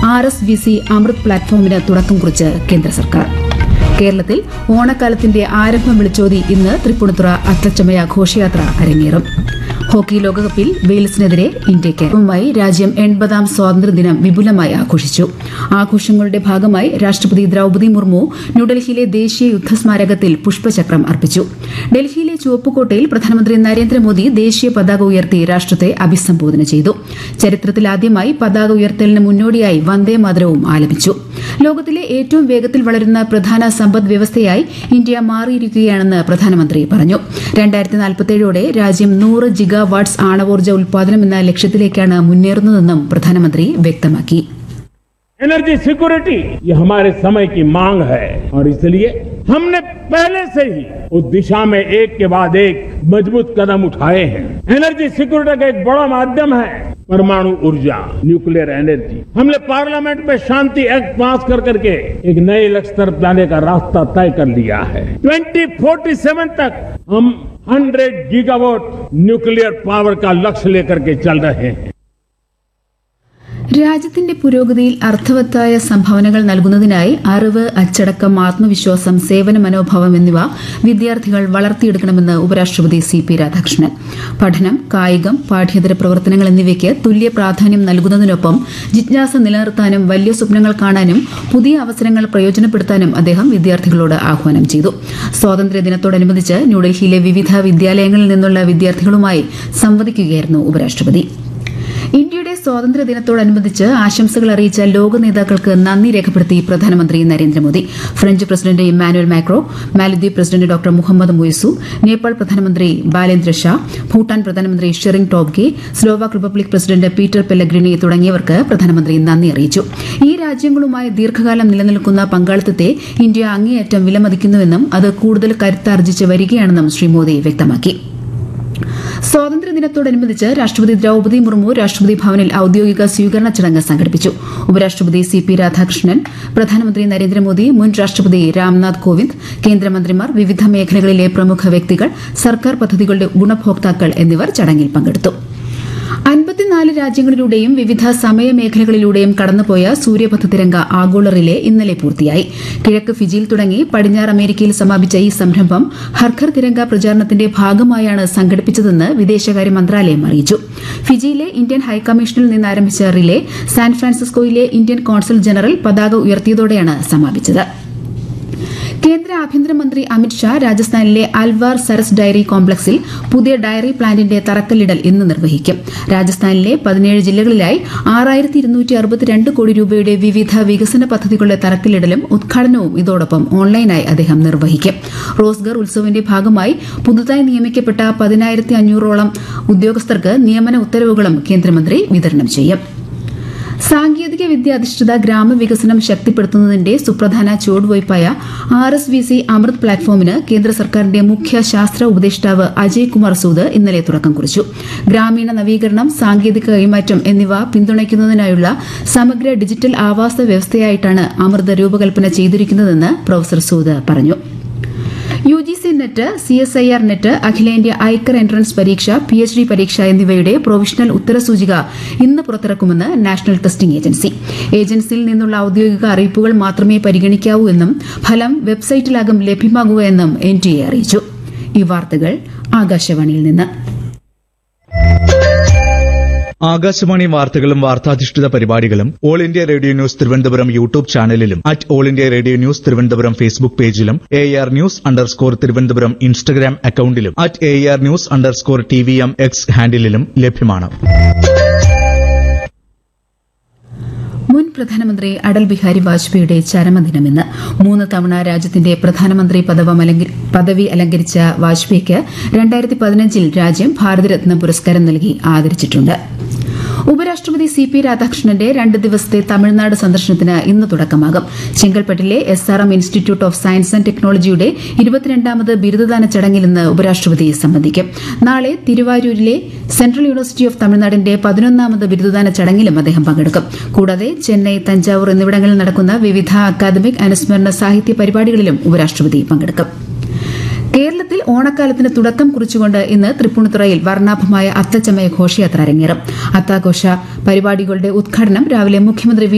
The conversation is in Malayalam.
R S V C Amrit പ്ലാറ്റ്ഫോമിന് തുടക്കം കുറിച്ച് കേന്ദ്ര സർക്കാർ കേരളത്തിൽ ഓണക്കാലത്തിന്റെ ആരംഭം വിളിച്ചോതി ഇന്ന് തൃപ്പൂണിത്തുറ അത്തച്ചമയ ഘോഷയാത്ര അരങ്ങേറും ഹോക്കി ലോകകപ്പിൽ വെയിൽസിനെതിരെ ഇന്ത്യയ്ക്ക് മായി രാജ്യം എൺപതാം സ്വാതന്ത്ര്യദിനം വിപുലമായി ആഘോഷിച്ചു ആഘോഷങ്ങളുടെ ഭാഗമായി രാഷ്ട്രപതി ദ്രൌപദി മുർമു ന്യൂഡൽഹിയിലെ ദേശീയ യുദ്ധസ്മാരകത്തിൽ പുഷ്പചക്രം അർപ്പിച്ചു ഡൽഹിയിലെ ചുവപ്പുകോട്ടയിൽ പ്രധാനമന്ത്രി നരേന്ദ്രമോദി ദേശീയ പതാക ഉയർത്തി രാഷ്ട്രത്തെ അഭിസംബോധന ചെയ്തു ചരിത്രത്തിലാദ്യമായി പതാക ഉയർത്തലിന് മുന്നോടിയായി വന്ദേ മാതരവും ആലപിച്ചു ലോകത്തിലെ ഏറ്റവും വേഗത്തിൽ വളരുന്ന പ്രധാന സമ്പദ് വ്യവസ്ഥയായി ഇന്ത്യ മാറിയിരിക്കുകയാണെന്ന് പ്രധാനമന്ത്രി പറഞ്ഞു രണ്ടായിരത്തി നാൽപ്പത്തേഴോടെ രാജ്യം നൂറ് ജിഗാ വാട്ട്സ് ആണവോർജ്ജ ഉൽപാദനം എന്ന ലക്ഷ്യത്തിലേക്കാണ് മുന്നേറുന്നതെന്നും പ്രധാനമന്ത്രി വ്യക്തമാക്കി एनर्जी सिक्योरिटी ये हमारे समय की मांग है और इसलिए हमने पहले से ही उस दिशा में एक के बाद एक मजबूत कदम उठाए हैं एनर्जी सिक्योरिटी का एक बड़ा माध्यम है परमाणु ऊर्जा न्यूक्लियर एनर्जी हमने पार्लियामेंट में शांति एक्ट पास कर करके एक नए लक्ष्य तरफ जाने का रास्ता तय कर लिया है 2047 तक हम 100 गीगावाट न्यूक्लियर पावर का लक्ष्य लेकर के चल रहे हैं രാജ്യത്തിന്റെ പുരോഗതിയിൽ അർത്ഥവത്തായ സംഭാവനകൾ നൽകുന്നതിനായി അറിവ് അച്ചടക്കം ആത്മവിശ്വാസം സേവന മനോഭാവം എന്നിവ വിദ്യാർത്ഥികൾ വളർത്തിയെടുക്കണമെന്ന് ഉപരാഷ്ട്രപതി സി പി രാധാകൃഷ്ണൻ പഠനം കായികം പാഠ്യേതര പ്രവർത്തനങ്ങൾ എന്നിവയ്ക്ക് തുല്യ പ്രാധാന്യം നൽകുന്നതിനൊപ്പം ജിജ്ഞാസ നിലനിർത്താനും വലിയ സ്വപ്നങ്ങൾ കാണാനും പുതിയ അവസരങ്ങൾ പ്രയോജനപ്പെടുത്താനും അദ്ദേഹം വിദ്യാർത്ഥികളോട് ആഹ്വാനം ചെയ്തു സ്വാതന്ത്ര്യദിനത്തോടനുബന്ധിച്ച് ന്യൂഡൽഹിയിലെ വിവിധ വിദ്യാലയങ്ങളിൽ നിന്നുള്ള വിദ്യാർത്ഥികളുമായി സംവദിക്കുകയായിരുന്നു ഉപരാഷ്ട്രപതി ഇന്ത്യയുടെ സ്വാതന്ത്ര്യ ദിനത്തോടനുബന്ധിച്ച് ആശംസകൾ അറിയിച്ച ലോക നേതാക്കൾക്ക് നന്ദി രേഖപ്പെടുത്തി പ്രധാനമന്ത്രി Narendra Modi French president Emmanuel macro മാലദ്വീപ് പ്രസിഡന്റ് ഡോക്ടർ മുഹമ്മദ് മൊയ്സു നേപ്പാൾ പ്രധാനമന്ത്രി ബാലേന്ദ്ര ഷാ ഭൂട്ടാൻ പ്രധാനമന്ത്രി Schering Tobgay Slovak republic president Peter Pellegrini തുടങ്ങിയവർക്ക് പ്രധാനമന്ത്രി നന്ദി അറിയിച്ചു ഈ രാജ്യങ്ങളുമായി ദീർഘകാലം നിലനിൽക്കുന്ന പങ്കാളിത്തത്തെ ഇന്ത്യ അങ്ങേയറ്റം വിലമതിക്കുന്നുവെന്നും അത് കൂടുതൽ കരുത്താർജിച്ച് വരികയാണെന്നും ശ്രീ മോദി വ്യക്തമാക്കി സ്വാതന്ത്ര്യദിനത്തോടനുബന്ധിച്ച് രാഷ്ട്രപതി ദ്രൌപദി മുർമു രാഷ്ട്രപതി ഭവനിൽ ഔദ്യോഗിക സ്വീകരണ ചടങ്ങ് സംഘടിപ്പിച്ചു ഉപരാഷ്ട്രപതി സി പി രാധാകൃഷ്ണൻ പ്രധാനമന്ത്രി നരേന്ദ്രമോദി മുൻ രാഷ്ട്രപതി രാംനാഥ് കോവിന്ദ് കേന്ദ്രമന്ത്രിമാർ വിവിധ മേഖലകളിലെ പ്രമുഖ വ്യക്തികൾ സർക്കാർ പദ്ധതികളുടെ ഗുണഭോക്താക്കൾ എന്നിവർ ചടങ്ങിൽ പങ്കെടുത്തു അൻപത്തിനാല് രാജ്യങ്ങളിലൂടെയും വിവിധ സമയമേഖലകളിലൂടെയും കടന്നുപോയ സൂര്യപഥ തിരങ്ക ആഗോള റിലേ ഇന്നലെ പൂർത്തിയായി കിഴക്ക് ഫിജിയിൽ തുടങ്ങി പടിഞ്ഞാറ് അമേരിക്കയിൽ സമാപിച്ച ഈ സംരംഭം ഹർഘർ തിരങ്ക പ്രചാരണത്തിന്റെ ഭാഗമായാണ് സംഘടിപ്പിച്ചതെന്ന് വിദേശകാര്യ മന്ത്രാലയം അറിയിച്ചു ഫിജിയിലെ ഇന്ത്യൻ ഹൈക്കമ്മീഷനിൽ നിന്ന് ആരംഭിച്ച റിലേ സാൻ ഫ്രാൻസിസ്കോയിലെ ഇന്ത്യൻ കോൺസൽ ജനറൽ പതാക ഉയർത്തിയതോടെയാണ് സമാപിച്ചത് കേന്ദ്ര ആഭ്യന്തരമന്ത്രി അമിത്ഷാ രാജസ്ഥാനിലെ അൽവാർ സരസ് ഡയറി കോംപ്ലക്സിൽ പുതിയ ഡയറി പ്ലാന്റിന്റെ തറക്കല്ലിടൽ ഇന്ന് നിർവഹിക്കും രാജസ്ഥാനിലെ പതിനേഴ് ജില്ലകളിലായി ആറായിരത്തി ഇരുന്നൂറ്റി അറുപത്തിരണ്ട് കോടി രൂപയുടെ വിവിധ വികസന പദ്ധതികളുടെ തറക്കല്ലിടലും ഉദ്ഘാടനവും ഇതോടൊപ്പം ഓൺലൈനായി അദ്ദേഹം നിർവഹിക്കും റോസ്ഗർ ഉത്സവിന്റെ ഭാഗമായി പുതുതായി നിയമിക്കപ്പെട്ട പതിനായിരത്തി അഞ്ഞൂറോളം ഉദ്യോഗസ്ഥർക്ക് നിയമന ഉത്തരവുകളും കേന്ദ്രമന്ത്രി വിതരണം ചെയ്യും സാങ്കേതിക വിദ്യ അധിഷ്ഠിത ഗ്രാമവികസനം ശക്തിപ്പെടുത്തുന്നതിന്റെ സുപ്രധാന ചുവടുവയ്പായ R S V C Amrit പ്ലാറ്റ്ഫോമിന് കേന്ദ്ര സർക്കാരിന്റെ മുഖ്യ ശാസ്ത്ര ഉപദേഷ്ടാവ് അജയ് കുമാർ സൂദ് ഇന്നലെ തുടക്കം കുറിച്ചു ഗ്രാമീണ നവീകരണം സാങ്കേതിക കൈമാറ്റം എന്നിവ പിന്തുണയ്ക്കുന്നതിനായുള്ള സമഗ്ര ഡിജിറ്റൽ ആവാസ വ്യവസ്ഥയായിട്ടാണ് അമൃത് രൂപകൽപ്പന ചെയ്തിരിക്കുന്നതെന്ന് പ്രൊഫസർ സൂദ് പറഞ്ഞു U G C net C S I R net അഖിലേന്ത്യാ ഐക്കർ എൻട്രൻസ് പരീക്ഷ പി എച്ച് ഡി പരീക്ഷ എന്നിവയുടെ പ്രൊവിഷണൽ ഉത്തരസൂചിക ഇന്ന് പുറത്തിറക്കുമെന്ന് നാഷണൽ ടെസ്റ്റിംഗ് ഏജൻസി ഏജൻസിയിൽ നിന്നുള്ള ഔദ്യോഗിക അറിയിപ്പുകൾ മാത്രമേ പരിഗണിക്കാവൂ എന്നും ഫലം വെബ്സൈറ്റിലാകും ലഭ്യമാകുക എന്നും എൻ ടി എ അറിയിച്ചു ഈ വാർത്തകൾ ആകാശവാണിയിൽ നിന്ന് ആകാശവാണി വാർത്തകളും വാർത്താധിഷ്ഠിത പരിപാടികളും all India radio news Thiruvananthapuram YouTube ചാനലിലും at all India radio news Thiruvananthapuram Facebook പേജിലും A R news underscore Thiruvananthapuram Instagram അക്കൌണ്ടിലും at A R news underscore T V M X ഹാൻഡിലും ലഭ്യമാണ് മുൻ പ്രധാനമന്ത്രി അടൽ ബിഹാരി വാജ്പേയിയുടെ ചരമദിനം ഇന്ന് മൂന്ന് തവണ രാജ്യത്തിന്റെ പ്രധാനമന്ത്രി പദവം അലങ്ക- പദവി അലങ്കരിച്ച വാജ്പേയിക്ക് രണ്ടായിരത്തി പതിനഞ്ചിൽ രാജ്യം ഭാരതരത്ന പുരസ്കാരം നൽകി ആദരിച്ചിട്ടുണ്ട് ഉപരാഷ്ട്രപതി സി പി രാധാകൃഷ്ണന്റെ രണ്ട് ദിവസത്തെ തമിഴ്നാട് സന്ദർശനത്തിന് ഇന്ന് തുടക്കമാകും ചെങ്കൽപ്പെട്ടിലെ S R M institute of science and ടെക്നോളജിയുടെ ഇരുപത്തിരണ്ടാമത് ബിരുദദാന ചടങ്ങിൽ ഇന്ന് ഉപരാഷ്ട്രപതി സംബന്ധിക്കും നാളെ തിരുവാരൂരിലെ സെൻട്രൽ യൂണിവേഴ്സിറ്റി ഓഫ് തമിഴ്നാടിന്റെ പതിനൊന്നാമത് ബിരുദദാന ചടങ്ങിലും അദ്ദേഹം പങ്കെടുക്കും കൂടാതെ ചെന്നൈ തഞ്ചാവൂർ എന്നിവിടങ്ങളിൽ നടക്കുന്ന വിവിധ അക്കാദമിക് അനുസ്മരണ സാഹിത്യ പരിപാടികളിലും ഉപരാഷ്ട്രപതി പങ്കെടുക്കും കേരളത്തിൽ ഓണക്കാലത്തിന് തുടക്കം കുറിച്ചുകൊണ്ട് ഇന്ന് തൃപ്പൂണിത്തുറയിൽ വർണ്ണാഭമായ അത്തച്ചമയ ഘോഷയാത്ര അരങ്ങേറും അത്താഘോഷ പരിപാടികളുടെ ഉദ്ഘാടനം രാവിലെ മുഖ്യമന്ത്രി വി